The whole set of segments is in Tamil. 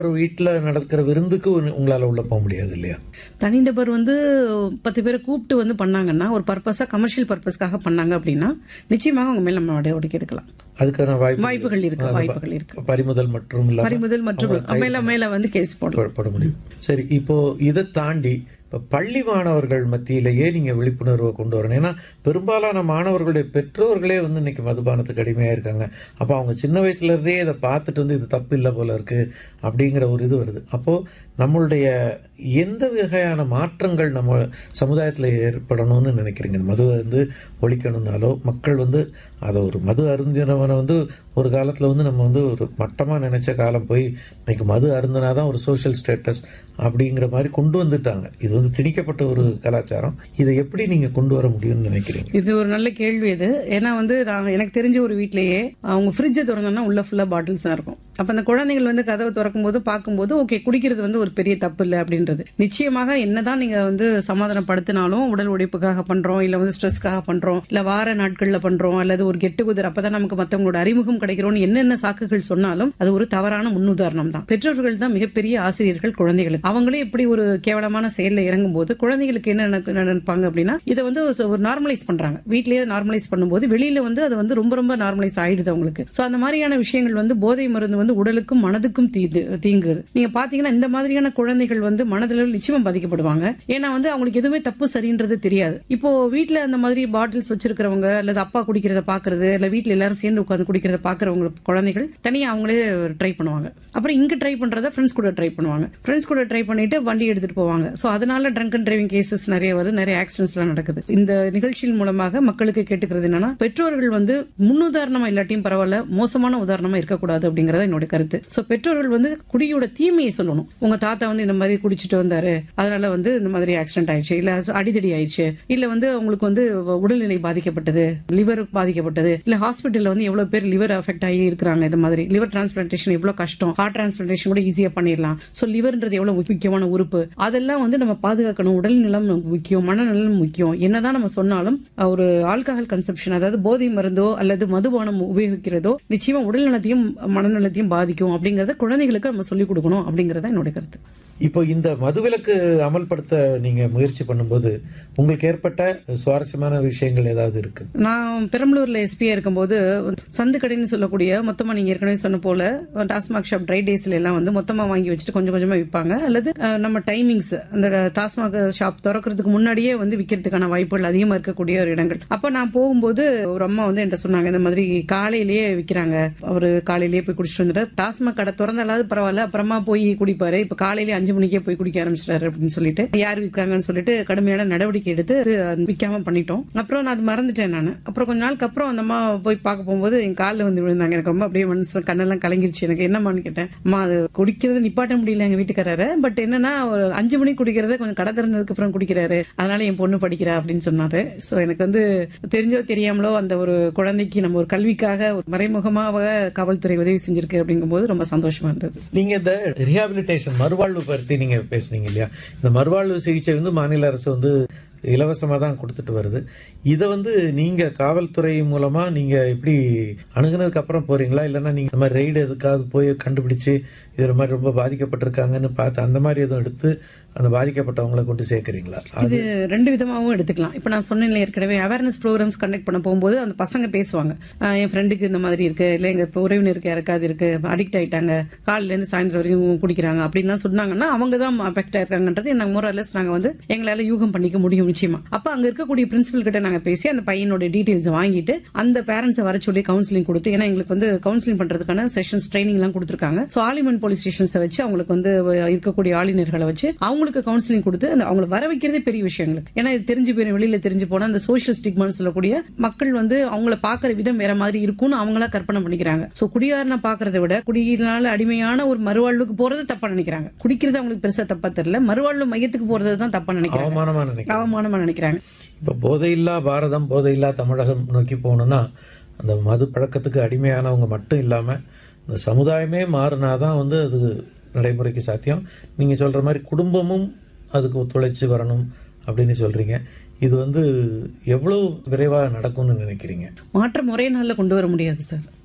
ஒரு வீட்டுல நடக்கிற விருந்துக்கு உங்க- உங்களால உள்ள போக முடியாது இல்லையா தனிநபர் வந்து பத்து பேரை கூப்பிட்டு வந்து பண்ணாங்கன்னா ஒரு பர்பஸா கமர்ஷியல் பர்பஸ்க்காக பண்ணாங்க அப்படின்னா நிச்சயமாக அவங்க மேல நம்ம நடவடிக்கை எடுக்கலாம் அதுக்கான வாய்ப்பு வாய்ப்புகள் இருக்கு வாய்ப்புகள் இருக்கு பறிமுதல் மற்றும் இல்லாம பறிமுதல் மற்றும் மேல மேல வந்து கேஸ் போடலாம் போட- போட முடியும் சரி இப்போ இதை தாண்டி இப்ப பள்ளி மாணவர்கள் மத்தியிலேயே நீங்க விழிப்புணர்வை கொண்டு வரணும் ஏன்னா பெரும்பாலான மாணவர்களுடைய பெற்றோர்களே வந்து இன்னைக்கு மதுபானத்துக்கு அடிமையா இருக்காங்க அப்ப அவங்க சின்ன வயசுல இருந்தே இதை பார்த்துட்டு வந்து இது தப்பு இல்லை போல இருக்கு அப்படிங்கிற ஒரு இது வருது அப்போ நம்மளுடைய எந்த வகையான மாற்றங்கள் நம்ம சமுதாயத்தில் ஏற்படணும்னு நினைக்கிறீங்க இந்த மதுவை வந்து ஒழிக்கணும்னாலோ மக்கள் வந்து அதை ஒரு மது அருந்தினவனை வந்து ஒரு காலத்தில் வந்து நம்ம வந்து ஒரு மட்டமாக நினைச்ச காலம் போய் இன்னைக்கு மது அருந்தினாதான் ஒரு சோஷியல் ஸ்டேட்டஸ் அப்படிங்கிற மாதிரி கொண்டு வந்துட்டாங்க இது வந்து திணிக்கப்பட்ட ஒரு கலாச்சாரம் இதை எப்படி நீங்க கொண்டு வர முடியும்னு நினைக்கிறீங்க இது ஒரு நல்ல கேள்வி இது ஏன்னா வந்து நான் எனக்கு தெரிஞ்ச ஒரு வீட்லயே அவங்க ஃப்ரிட்ஜை திறந்தோம்னா உள்ள ஃபுல்லா பாட்டில்ஸ் தான் இருக்கும் அப்ப அந்த குழந்தைகள் வந்து கதவை திறக்கும் போது பார்க்கும்போது ஓகே குடிக்கிறது வந்து ஒரு பெரிய தப்பு இல்லை அப்படின்றது நிச்சயமாக என்னதான் நீங்க வந்து சமாதானப்படுத்தினாலும் உடல் உழைப்புக்காக பண்றோம் இல்ல வந்து ஸ்ட்ரெஸ்க்காக பண்றோம் இல்ல வார நாட்கள்ல பண்றோம் அல்லது ஒரு கெட்டு குதிர் அப்பதான் நமக்கு மத்தவங்களோட அறிமுகம் கிடைக்கிறோம்னு என்னென்ன சாக்குகள் சொன்னாலும் அது ஒரு தவறான முன்னுதாரணம் தான் பெற்றோர்கள் தான் மிகப்பெரிய ஆசிரியர்கள் குழந்தைகளுக்கு அவங்களே இப்படி ஒரு கேவலமான செயல்ல இறங்கும் போது குழந்தைகளுக்கு என்ன நினைக்க- நினைப்பாங்க அப்படின்னா இதை வந்து ஒரு- ஒரு நார்மலைஸ் பண்றாங்க வீட்லயே நார்மலைஸ் பண்ணும்போது வெளியில வந்து அது வந்து ரொம்ப ரொம்ப நார்மலைஸ் ஆயிடுது அவங்களுக்கு சோ அந்த மாதிரியான விஷயங்கள் வந்து போதை மருந்து வந்து உடலுக்கும் மனதுக்கும் தீது தீங்குது நீங்க பாத்தீங்கன்னா இந்த மாதிரியான குழந்தைகள் வந்து மனதளவில் நிச்சயமா பாதிக்கப்படுவாங்க ஏன்னா வந்து அவங்களுக்கு எதுவுமே தப்பு சரின்றது தெரியாது இப்போ வீட்ல அந்த மாதிரி பாட்டில்ஸ் வச்சிருக்கிறவங்க அல்லது அப்பா குடிக்கிறத பாக்குறது இல்ல வீட்ல எல்லாரும் சேர்ந்து உட்கார்ந்து குடிக்கிறத பாக்குறவங்க குழந்தைகள் தனியா அவங்களே ட்ரை பண்ணுவாங்க அப்புறம் இங்க ட்ரை பண்றத ஃப்ரெண்ட்ஸ் கூட ட்ரை பண்ணுவாங்க ஃப்ரெண்ட்ஸ் கூட ட்ரை பண்ணிட்டு வண்டி எடுத்துட்டு போவாங்க சோ அதனால ட்ரங்க் அண்ட் டிரைவிங் கேசஸ் நிறைய வருது நிறைய ஆக்சிடென்ட்ஸ் எல்லாம் நடக்குது இந்த நிகழ்ச்சியின் மூலமாக மக்களுக்கு கேட்டுக்கிறது என்னன்னா பெற்றோர்கள் வந்து முன்னுதாரணமா இல்லாட்டியும் பரவாயில்ல மோசமான உதாரணமா இருக்கக்கூடாது அப்படிங்கறத என்னோட கருத்து சோ பெற்றோர்கள் வந்து குடியோட தீமையை சொல்லணும் உங்க தாத்தா வந்து இந்த மாதிரி குடிச்சிட்டு வந்தாரு அதனால வந்து இந்த மாதிரி ஆக்சிடென்ட் ஆயிடுச்சு இல்ல அடிதடி ஆயிடுச்சு இல்ல வந்து அவங்களுக்கு வந்து உடல்நிலை பாதிக்கப்பட்டது லிவர் பாதிக்கப்பட்டது இல்ல ஹாஸ்பிட்டல்ல வந்து எவ்வளவு பேர் லிவர் அஃபெக்ட் ஆகி இருக்கிறாங்க இந்த மாதிரி லிவர் டிரான்ஸ்பிளான்டேஷன் எவ்வளவு கஷ்டம் ஹார்ட் டிரான்ஸ்பிளான்டேஷன் கூட ஈஸியா பண்ணிடலாம் சோ லிவர்ன்றது எவ்வளவு முக்கியமான உறுப்பு அதெல்லாம் வந்து நம்ம பாதுகாக்கணும் உடல் நலம் நமக்கு முக்கியம் மனநலம் முக்கியம் என்னதான் நம்ம சொன்னாலும் அஹ், ஒரு ஆல்கஹால் கன்சப்ஷன் அதாவது போதை மருந்தோ அல்லது மதுபானம் உபயோகிக்கிறதோ நிச்சயமா உடல் நலத்தையும் மனநலத்தையும் பாதிக்கும் அப்படிங்கறத குழந்தைகளுக்கு நம்ம சொல்லிக் கொடுக்கணும் அப்படிங்கறத என்னோட கருத்து இப்போ இந்த மதுவிலக்கு அமல்படுத்த நீங்க முயற்சி பண்ணும்போது உங்களுக்கு ஏற்பட்ட சுவாரஸ்யமான விஷயங்கள் ஏதாவது இருக்கு நான் பெரம்பலூர்ல எஸ்பியா இருக்கும்போது சந்து கடைன்னு சொல்லக்கூடிய மொத்தமா நீங்க ஏற்கனவே சொன்ன போல டாஸ்மாக் ஷாப் ட்ரை டேஸ்ல எல்லாம் வந்து மொத்தமா வாங்கி வச்சுட்டு கொஞ்சம் கொஞ்சமா விற்பாங்க அல்லது அஹ், நம்ம டைமிங்ஸ் அந்த டாஸ்மாக் ஷாப் திறக்கிறதுக்கு முன்னாடியே வந்து விற்கிறதுக்கான வாய்ப்புகள் அதிகமா இருக்கக்கூடிய ஒரு இடங்கள் அப்ப நான் போகும்போது ஒரு அம்மா வந்து என்கிட்ட சொன்னாங்க இந்த மாதிரி காலையிலேயே விற்கிறாங்க அவரு காலையிலேயே போய் குடிச்சிட்டு வந்துட்டு டாஸ்மாக் கடை திறந்தாலாவது பரவாயில்ல அப்புறமா போய் குடிப்பாரு இப்ப காலையிலேயே அஞ்சு மணிக்கே போய் குடிக்க ஆரம்பிச்சிட்டாரு அப்படின்னு சொல்லிட்டு யார் விற்காங்கன்னு சொல்லிட்டு கடுமையான நடவடிக்கை எடுத்து அது விற்காம பண்ணிட்டோம் அப்புறம் நான் அது மறந்துட்டேன் நான் அப்புறம் கொஞ்ச நாளுக்கு அப்புறம் அந்த அம்மா போய் பார்க்க போகும்போது என் காலில் வந்து விழுந்தாங்க எனக்கு ரொம்ப அப்படியே மனசு கண்ணெல்லாம் கலங்கிருச்சு எனக்கு என்னம்மான்னு கேட்டேன் அம்மா அது குடிக்கிறது நிப்பாட்ட முடியல எங்க வீட்டுக்காரரு பட் என்னன்னா ஒரு அஞ்சு மணிக்கு குடிக்கிறத கொஞ்சம் கடை திறந்ததுக்கு அப்புறம் குடிக்கிறாரு அதனால என் பொண்ணு படிக்கிறா அப்படின்னு சொன்னாரு சோ எனக்கு வந்து தெரிஞ்சோ தெரியாமலோ அந்த ஒரு குழந்தைக்கு நம்ம ஒரு கல்விக்காக ஒரு மறைமுகமாக காவல்துறை உதவி செஞ்சிருக்கு அப்படிங்கும்போது ரொம்ப சந்தோஷமா இருந்தது நீங்க இந்த ரிஹாபிலிட்டேஷன் மறுவாழ்வு பற்றி நீங்க பேசுனீங்க இல்லையா இந்த மறுவாழ்வு சிகிச்சை வந்து மாநில அரசு வந்து இலவசமா தான் கொடுத்துட்டு வருது இதை வந்து நீங்க காவல்துறை மூலமா நீங்க எப்படி அணுகுனதுக்கு அப்புறம் போறீங்களா இல்லைன்னா நீங்க இந்த மாதிரி ரெய்டு எதுக்காவது போய் கண்டுபிடிச்சு இதுல மாதிரி ரொம்ப பாதிக்கப்பட்டிருக்காங்கன்னு பார்த்து அந்த மாதிரி எதுவும் எடுத்து அந்த பாதிக்கப்பட்டவங்களை கொண்டு சேர்க்கறீங்களா இது ரெண்டு விதமாகவும் எடுத்துக்கலாம் இப்போ நான் சொன்னேன்ல ஏற்கனவே அவேர்னஸ் ப்ரோக்ராம்ஸ் கண்டக்ட் பண்ண போகும்போது அந்த பசங்க பேசுவாங்க ஆஹ் என் ஃப்ரெண்டுக்கு இந்த மாதிரி இருக்கு இல்ல எங்க இப்ப உறவினருக்கு யாருக்காவது இருக்கு அடிக்ட் ஆயிட்டாங்க காலையில இருந்து சாயந்தரம் வரைக்கும் குடிக்கிறாங்க அப்படின்லாம் சொன்னாங்கன்னா அவங்க தான் அஃபெக்ட் ஆயிருக்காங்கன்றது நாங்க மோரலஸ் நாங்க வந்து எங்களால யூகம் பண்ணிக்க முடியும் நிச்சயமா அப்ப அங்க இருக்கக்கூடிய பிரின்சிபல் கிட்ட நாங்க பேசி அந்த பையனோட டீடைல்ஸ் வாங்கிட்டு அந்த பேரண்ட்ஸை வர சொல்லி கவுன்சிலிங் கொடுத்து ஏன்னா எங்களுக்கு வந்து கவுன்சிலிங் பண்றதுக்கான செஷன்ஸ் ட்ரைனிங் எல்லாம் கொடுத்துருக்காங்க ஸோ ஆலிமன் போலீஸ் ஸ்டேஷன்ஸை வச்சு அவங்களுக்கு வந்து இருக்கக்கூடிய ஆளுநர்களை வச்சு அவங்களுக்கு கவுன்சிலிங் கொடுத்து அந்த அவங்கள வர வைக்கிறதே பெரிய விஷயங்களுக்கு ஏன்னா இது தெரிஞ்சு போயிடும் வெளியில தெரிஞ்சு போனா அந்த சோஷியல் ஸ்டிக்மான்னு சொல்லக்கூடிய மக்கள் வந்து அவங்கள பாக்குற விதம் வேற மாதிரி இருக்கும்னு அவங்களா கற்பனை பண்ணிக்கிறாங்க சோ குடியாரனை பாக்குறத விட குடியினால அடிமையான ஒரு மறுவாழ்வுக்கு போறது தப்பா நினைக்கிறாங்க குடிக்கிறது அவங்களுக்கு பெருசா தப்பா தெரியல மறுவாழ்வு மையத்துக்கு போறது தான் தப்பா நினைக்கிறாங்க அவமானமா நினைக்கிறேன் அவமானமா நினைக்கிறாங்க இப்போ போதையில்லா பாரதம் போதையில்லா தமிழகம் நோக்கி போகணும்னா அந்த மது பழக்கத்துக்கு அடிமையானவங்க மட்டும் இல்லாம இந்த சமுதாயமே மாறினாதான் வந்து அது நடைமுறைக்கு சாத்தியம் நீங்க சொல்ற மாதிரி குடும்பமும் அதுக்கு ஒத்துழைச்சு வரணும் அப்படின்னு சொல்றீங்க இது வந்து எவ்வளவு விரைவாக நடக்கும்னு நினைக்கிறீங்க மாற்றம் ஒரே நாள்ல கொண்டு வர முடியாது சார்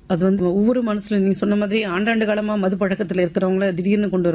அது வந்து ஒவ்வொரு மனசுல நீ சொன்ன மாதிரி ஆண்டாண்டு காலமா மது பழக்கத்துல இருக்கிறவங்கள திடீர்னு கொண்டு